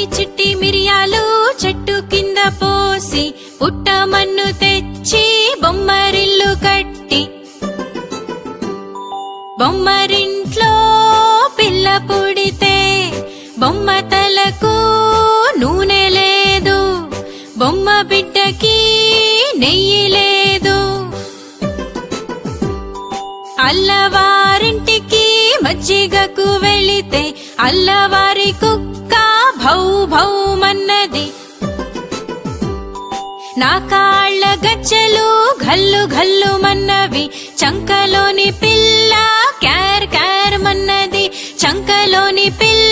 చిట్టి మిరియాలు చెట్టు కింద పోసి పుట్టమన్ను తెచ్చి బొమ్మరిల్లు కట్టి బొమ్మరింట్లో పిల్ల పుడితే బొమ్మ తలకు నూనె లేదు బొమ్మ బిడ్డకి నెయ్యి లేదు అల్లవారింటికి మజ్జిగకు వెళితే అల్లవారి కుక్క భౌ భౌ మన్నది నా కాళ్ళ గజ్జలు ఘల్లు ఘల్లు మన్నవి చంకలోని పిల్ల క్యార్ క్యార్ మన్నది చంకలోని పిల్ల